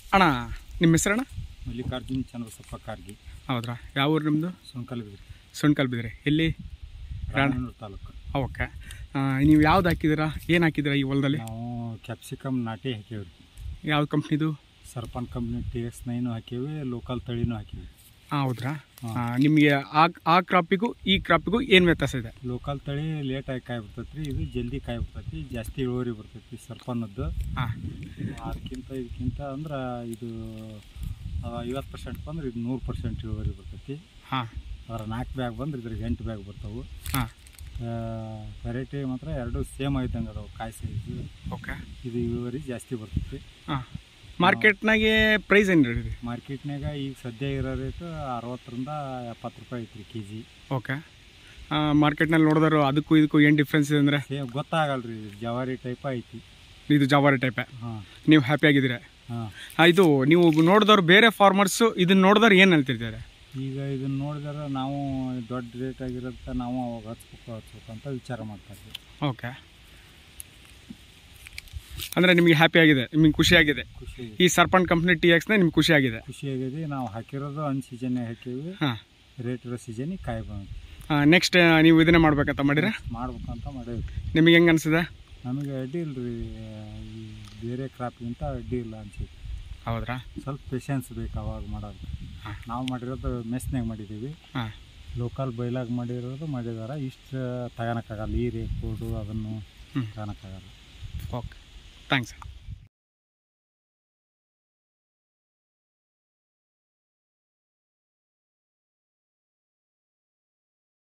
ಅಣ್ಣ ನಿಮ್ಮ ಹೆಸರಣ್ಣ ಮಲ್ಲಿಕಾರ್ಜುನ್ ಚಂದ್ರಸಪ್ಪ ಕಾರ್ಗಿ ಹೌದ್ರಾ ಯಾವ ಊರು ನಿಮ್ಮದು ಸುಂಕಲಗಿರಿ ಸುಣ್ಕಲ್ ಬಿದ್ರಿ ಎಲ್ಲಿ ರಾಣೆನೂರು ತಾಲೂಕು ಓಕೆ ನೀವು ಯಾವ್ದು ಹಾಕಿದ್ದೀರಾ ಏನು ಹಾಕಿದ್ದೀರಾ ಈ ಹೊಲದಲ್ಲಿ ನಾವು ಕ್ಯಾಪ್ಸಿಕಮ್ ನಾಟಿ ಹಾಕೇವ್ರಿ ಯಾವ ಕಂಪ್ನಿದು ಸರ್ಪನ್ ಕಂಪ್ನಿ ಟಿ ಎಕ್ಸ್ ನೈನು ಹಾಕೇವಿ ಲೋಕಲ್ ತಳಿನೂ ಹಾಕೇವಿ ಹಾಂ ಹೌದ್ರಾ ಹಾಂ. ನಿಮಗೆ ಆ ಆ ಕ್ರಾಪಿಗೂ ಈ ಕ್ರಾಪಿಗೂ ಏನು ವ್ಯತ್ಯಾಸ ಇದೆ ಲೋಕಲ್ ತಳಿ ಲೇಟಾಗಿ ಕಾಯಿ ಬರ್ತೈತೆ ರೀ ಇದು ಜಲ್ದಿ ಕಾಯಿ ಬರ್ತೈತಿ ಜಾಸ್ತಿ ಇಳುವರಿ ಬರ್ತೈತಿ ಸರ್ಪನ್ನದ್ದು ಹಾಂ ಅದಕ್ಕಿಂತ ಇದಕ್ಕಿಂತ ಅಂದ್ರೆ ಇದು ಐವತ್ತು ಪರ್ಸೆಂಟ್ ಬಂದ್ರೆ ಇದು ನೂರು ಪರ್ಸೆಂಟ್ ಇಳುವರಿ ಬರ್ತೈತಿ ಹಾಂ ಅದ್ರ ನಾಲ್ಕು ಬ್ಯಾಗ್ ಬಂದ್ರೆ ಇದ್ರಿಗೆ ಎಂಟು ಬ್ಯಾಗ್ ಬರ್ತಾವೆ ಹಾಂ ವೆರೈಟಿ ಮಾತ್ರ ಎರಡು ಸೇಮ್ ಇದ್ದಂಗೆ ಅದಾವೆ ಕಾಯಿ ಸೈಜು ಓಕೆ ಇದು ಇಳುವರಿ ಜಾಸ್ತಿ ಬರ್ತೈತಿ ಹಾಂ ಮಾರ್ಕೆಟ್ನಾಗೆ ಪ್ರೈಸ್ ಏನು ರೀ ಮಾರ್ಕೆಟ್ನಾಗ ಈಗ ಸದ್ಯ ಇರೋ ರೇಟ್ ಅರವತ್ತರಿಂದ ಎಪ್ಪತ್ತು ರೂಪಾಯಿ ಐತ್ರಿ ಕೆ ಜಿ ಓಕೆ ಮಾರ್ಕೆಟ್ನಲ್ಲಿ ನೋಡಿದ್ರು ಅದಕ್ಕೂ ಇದಕ್ಕೂ ಏನು ಡಿಫ್ರೆನ್ಸ್ ಇದೆ ಅಂದರೆ ಸೇಮ್ ಗೊತ್ತಾಗಲ್ಲ ರೀ ಜವಾರಿ ಟೈಪ್ ಐತಿ ಇದು ಜವಾರಿ ಟೈಪೇ ಹಾಂ ನೀವು ಹ್ಯಾಪಿ ಆಗಿದ್ದೀರಾ ಹಾಂ ಆ, ಇದು ನೀವು ನೋಡಿದವ್ರು ಬೇರೆ ಫಾರ್ಮರ್ಸು ಇದನ್ನ ನೋಡಿದವ್ರು ಏನು ಹೇಳ್ತಿರ್ತಾರೆ ಈಗ ಇದನ್ನ ನೋಡಿದ್ರೆ ನಾವು ದೊಡ್ಡ ರೇಟ್ ಆಗಿರೋದಕ್ಕೆ ನಾವು ಅವಾಗ ಹಚ್ಬೇಕು ಹಚ್ಬೇಕು ಅಂತ ವಿಚಾರ ಮಾಡ್ತಾ ಇದ್ವಿ ಓಕೆ ಅಂದರೆ ನಿಮಗೆ ಹ್ಯಾಪಿ ಆಗಿದೆ ನಿಮಗೆ ಖುಷಿ ಆಗಿದೆ ಖುಷಿ ಈ ಸರ್ಪಂಟ್ ಕಂಪ್ನಿ ಟಿ ಎಕ್ಸ್ನ ನಿಮ್ಗೆ ಖುಷಿ ಆಗಿದೆ ಖುಷಿ ಆಗಿದೆ ನಾವು ಹಾಕಿರೋದು ಅನ್ ಸೀಸನ್ನೇ ಹಾಕೀವಿ ಹಾಂ ರೇಟ್ ಇರೋ ಸೀಸನಿಗೆ ಕಾಯಿ ಬಂತು ನೆಕ್ಸ್ಟ್ ನೀವು ಇದನ್ನೇ ಮಾಡ್ಬೇಕಂತ ಮಾಡಿದ್ರೆ ಮಾಡ್ಬೇಕಂತ ಮಾಡೇವಿ ನಿಮಗೆ ಹೆಂಗೆ ಅನಿಸಿದೆ ನಮಗೆ ಅಡ್ಡಿ ಇಲ್ಲ ರೀ ಈ ಬೇರೆ ಕ್ರಾಪ್ಗಿಂತ ಅಡ್ಡಿ ಇಲ್ಲ ಅನ್ಸುತ್ತೆ ಹೌದ್ರಾ ಸ್ವಲ್ಪ ಪೇಷನ್ಸ್ ಬೇಕು ಅವಾಗ ಮಾಡೋದು ಹಾಂ. ನಾವು ಮಾಡಿರೋದು ಮೆಸ್ನಾಗ ಮಾಡಿದ್ದೀವಿ ಹಾಂ ಲೋಕಲ್ ಬೈಲಾಗ ಮಾಡಿರೋದು ಮಾಡಿದಾರೆ ಇಷ್ಟು ತಗೋಣಕ್ಕಾಗಲ್ಲ ಈ ರೇಟ್ ಕೊಡು ಅದನ್ನು ಹ್ಮ್. ತಗೋಣಕ್ಕಾಗಲ್ಲ ಓಕೆ ಥ್ಯಾಂಕ್ಸ್